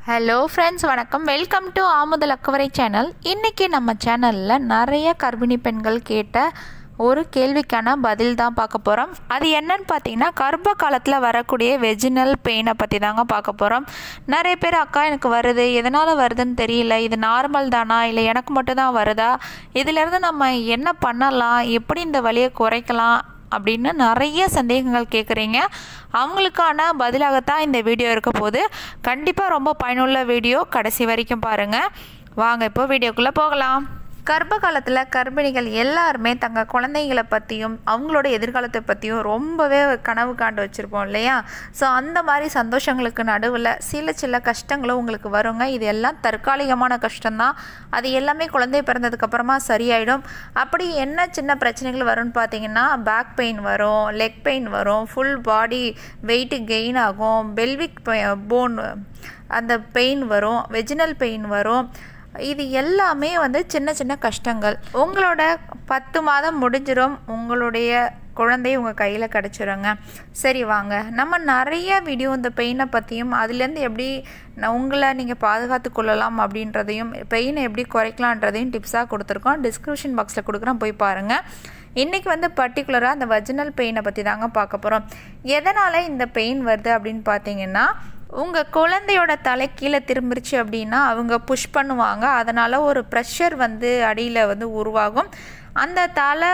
hello friends வணக்கம் welcome to ஆமுதல் அக்கவரை சேனல் இன்றைக்கி நம்ம சேனலில் நிறைய கர்ப்பிணி பெண்கள் கேட்ட ஒரு கேள்விக்கான பதில் தான் பார்க்க போகிறோம் அது என்னன்னு பார்த்தீங்கன்னா கர்ப்ப காலத்தில் வரக்கூடிய வெஜினல் பெயினை பற்றி தாங்க பார்க்க போகிறோம் நிறைய பேர் அக்கா எனக்கு வருது எதனால் வருதுன்னு தெரியல இது நார்மல் தானா இல்லை எனக்கு மட்டும் தான் வருதா இதிலேருந்து நம்ம என்ன பண்ணலாம் எப்படி இந்த வலியை குறைக்கலாம் அப்படின்னு நிறைய சந்தேகங்கள் கேட்குறீங்க அவங்களுக்கான பதிலாகத்தான் இந்த வீடியோ இருக்க போது கண்டிப்பாக ரொம்ப பயனுள்ள வீடியோ கடைசி வரைக்கும் பாருங்கள் வாங்க இப்போ வீடியோக்குள்ளே போகலாம் கர்ப்ப காலத்தில் கர்ப்பிணிகள் எல்லாருமே தங்கள் குழந்தைங்களை பற்றியும் அவங்களோட எதிர்காலத்தை பற்றியும் ரொம்பவே கனவு காண்டு வச்சுருப்போம் இல்லையா ஸோ அந்த மாதிரி சந்தோஷங்களுக்கு நடுவில் சில சில கஷ்டங்களும் உங்களுக்கு வருங்க இது எல்லாம் தற்காலிகமான கஷ்டம்தான் அது எல்லாமே குழந்தை பிறந்ததுக்கப்புறமா சரியாயிடும் அப்படி என்ன சின்ன பிரச்சனைகள் வரும்னு பார்த்தீங்கன்னா பேக் பெயின் வரும் லெக் பெயின் வரும் ஃபுல் பாடி வெயிட்டு கெயின் ஆகும் பெல்விக் போன் அந்த பெயின் வரும் வெஜினல் பெயின் வரும் இது எல்லாமே வந்து சின்ன சின்ன கஷ்டங்கள் உங்களோட பத்து மாதம் முடிஞ்சிடும் உங்களுடைய குழந்தை உங்கள் கையில் கிடச்சிருங்க சரி வாங்க நம்ம நிறைய வீடியோ இந்த பெயினை பற்றியும் அதுலேருந்து எப்படி ந- உங்களை நீங்கள் பாதுகாத்து கொள்ளலாம் அப்படின்றதையும் பெயினை எப்படி குறைக்கலான்றதையும் டிப்ஸாக கொடுத்துருக்கோம் டிஸ்கிரிப்ஷன் பாக்ஸில் கொடுக்குறோம் போய் பாருங்கள் இன்றைக்கி வந்து பர்டிகுலராக அந்த வஜினல் பெயினை பற்றி தாங்க பார்க்க போகிறோம் எதனால் இந்த பெயின் வருது அப்படின்னு பார்த்தீங்கன்னா உங்கள் குழந்தையோட தலை கீழே திரும்பிருச்சு அப்படின்னா அவங்க புஷ் பண்ணுவாங்க அதனால் ஒரு ப்ரெஷர் வந்து அடியில் வந்து உருவாகும் அந்த தலை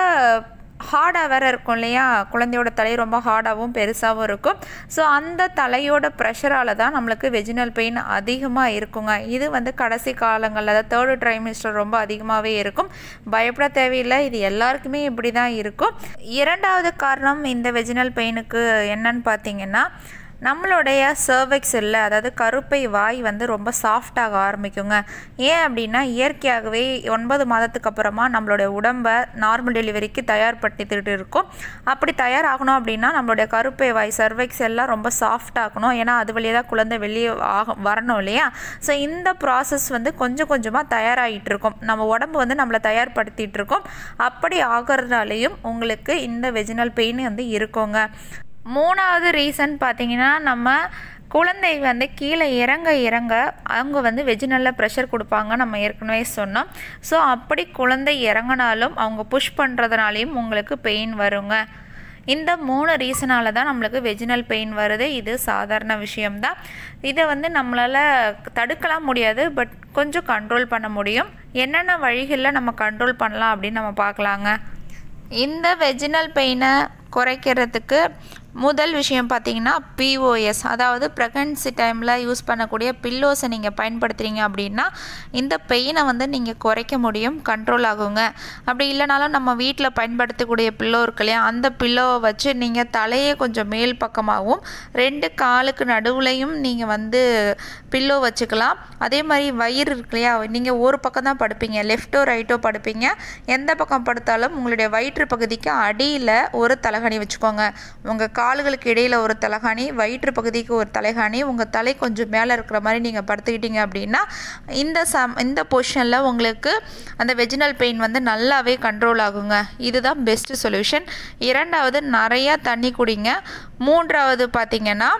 ஹார்டாக வேற இருக்கும் இல்லையா குழந்தையோட தலை ரொம்ப ஹார்டாகவும் பெருசாகவும் இருக்கும் ஸோ அந்த தலையோட ப்ரெஷரால் தான் நம்மளுக்கு வெஜினல் பெயின் அதிகமாக இருக்குங்க இது வந்து கடைசி காலங்களில் அதாவது தேர்டு ட்ரைமிஸ்டர் ரொம்ப அதிகமாகவே இருக்கும் பயப்பட தேவையில்லை இது எல்லாருக்குமே இப்படி தான் இருக்கும் இரண்டாவது காரணம் இந்த வெஜினல் பெயினுக்கு என்னன்னு பார்த்தீங்கன்னா நம்மளுடைய சர்வெக்ஸ் இல்லை அதாவது கருப்பை வாய் வந்து ரொம்ப சாஃப்டாக ஆரம்பிக்குங்க ஏன் அப்படின்னா இயற்கையாகவே ஒன்பது மாதத்துக்கு அப்புறமா நம்மளுடைய உடம்பை நார்மல் டெலிவரிக்கு தயார்படுத்திட்டு இருக்கும் அப்படி தயாராகணும் அப்படின்னா நம்மளுடைய கருப்பை வாய் சர்வெக்ஸ் எல்லாம் ரொம்ப சாஃப்ட் ஆகணும் ஏன்னா அது வழியாக தான் குழந்தை வெளியே ஆகும் வரணும் இல்லையா ஸோ இந்த ப்ராசஸ் வந்து கொஞ்சம் கொஞ்சமாக தயாராகிட்டு இருக்கும் நம்ம உடம்பு வந்து நம்மளை தயார்படுத்திட்டு இருக்கோம் அப்படி ஆகிறதுனாலையும் உங்களுக்கு இந்த வெஜினல் பெயின் வந்து இருக்குங்க மூணாவது ரீசன் பார்த்தீங்கன்னா நம்ம குழந்தை வந்து கீழே இறங்க இறங்க அவங்க வந்து வெஜினலில் ப்ரெஷர் கொடுப்பாங்க நம்ம ஏற்கனவே சொன்னோம் ஸோ அப்படி குழந்தை இறங்கினாலும் அவங்க புஷ் பண்ணுறதுனாலையும் உங்களுக்கு பெயின் வருங்க இந்த மூணு ரீசனால தான் நம்மளுக்கு வெஜினல் பெயின் வருது இது சாதாரண விஷயம்தான் இதை வந்து நம்மளால் தடுக்கலாம் முடியாது பட் கொஞ்சம் கண்ட்ரோல் பண்ண முடியும் என்னென்ன வழிகளில் நம்ம கண்ட்ரோல் பண்ணலாம் அப்படின்னு நம்ம பார்க்கலாங்க இந்த வெஜினல் பெயினை குறைக்கிறதுக்கு முதல் விஷயம் பார்த்தீங்கன்னா பிஓஎஸ் அதாவது ப்ரெக்னன்சி டைமில் யூஸ் பண்ணக்கூடிய பில்லோஸை நீங்கள் பயன்படுத்துகிறீங்க அப்படின்னா இந்த பெயினை வந்து நீங்கள் குறைக்க முடியும் கண்ட்ரோல் ஆகுங்க அப்படி இல்லைனாலும் நம்ம வீட்டில் பயன்படுத்தக்கூடிய பில்லோ இருக்கு இல்லையா அந்த பில்லோவை வச்சு நீங்கள் தலையை கொஞ்சம் மேல் பக்கமாகவும் ரெண்டு காலுக்கு நடுவுலையும் நீங்கள் வந்து பில்லோ வச்சுக்கலாம் அதே மாதிரி வயிறு இருக்கு இல்லையா நீங்கள் ஒரு பக்கம் தான் படுப்பீங்க லெஃப்ட்டோ ரைட்டோ படுப்பீங்க எந்த பக்கம் படுத்தாலும் உங்களுடைய வயிற்று பகுதிக்கு அடியில் ஒரு தலகாணி வச்சுக்கோங்க உங்கள் கால்களுக்கு இடையில் ஒரு தலகாணி வயிற்று பகுதிக்கு ஒரு தலைகாணி உங்கள் தலை கொஞ்சம் மேலே இருக்கிற மாதிரி நீங்கள் படுத்துக்கிட்டீங்க அப்படின்னா இந்த சம் இந்த பொசிஷனில் உங்களுக்கு அந்த வெஜினல் பெயின் வந்து நல்லாவே கண்ட்ரோல் ஆகுங்க இதுதான் பெஸ்ட் சொல்யூஷன் இரண்டாவது நிறையா தண்ணி குடிங்க மூன்றாவது பார்த்தீங்கன்னா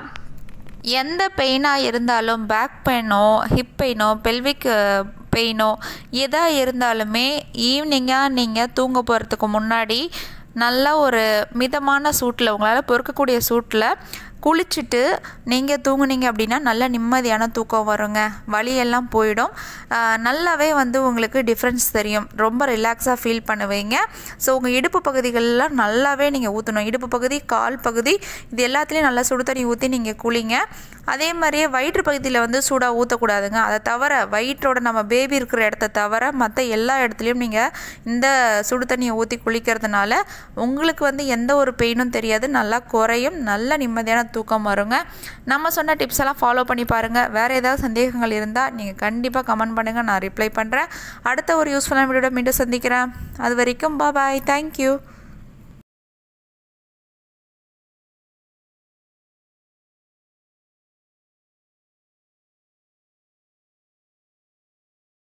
எந்த பெயினாக இருந்தாலும் பேக் பெயினோ ஹிப் பெயினோ பெல்விக் பெயினோ எதாக இருந்தாலுமே ஈவினிங்காக நீங்கள் தூங்க போகிறதுக்கு முன்னாடி நல்ல ஒரு மிதமான சூட்டில் உங்களால் பொறுக்கக்கூடிய சூட்டில் குளிச்சுட்டு நீங்கள் தூங்குனீங்க அப்படின்னா நல்ல நிம்மதியான தூக்கம் வருங்க வலியெல்லாம் போயிடும் ஆஹ் நல்லாவே வந்து உங்களுக்கு டிஃப்ரென்ஸ் தெரியும் ரொம்ப ரிலாக்ஸாக ஃபீல் பண்ணுவீங்க ஸோ உங்கள் இடுப்பு பகுதிகளெலாம் நல்லாவே நீங்கள் ஊற்றணும் இடுப்பு பகுதி கால் பகுதி இது எல்லாத்துலேயும் நல்லா சுடு தண்ணி ஊற்றி நீங்கள் குளிங்க அதே மாதிரியே வயிற்று பகுதியில் வந்து சூடாக ஊற்றக்கூடாதுங்க அதை தவிர வயிற்றோட நம்ம பேபி இருக்கிற இடத்த தவிர மற்ற எல்லா இடத்துலையும் நீங்கள் இந்த சுடு தண்ணியை ஊற்றி குளிக்கிறதுனால உங்களுக்கு வந்து எந்த ஒரு பெயினும் தெரியாது நல்லா குறையும் நல்ல நிம்மதியான தூக்கம் வருங்க நம்ம சொன்ன டிப்ஸ் எல்லாம் ஃபாலோ பண்ணி பாருங்கள் வேறு ஏதாவது சந்தேகங்கள் இருந்தால் நீங்கள் கண்டிப்பாக கமெண்ட் பண்ணுங்கள் நான் ரிப்ளை பண்ணுறேன் அடுத்த ஒரு யூஸ்ஃபுல்லான வீடியோட மீண்டும் சந்திக்கிறேன் அது வரைக்கும் பாய் தேங்க்யூ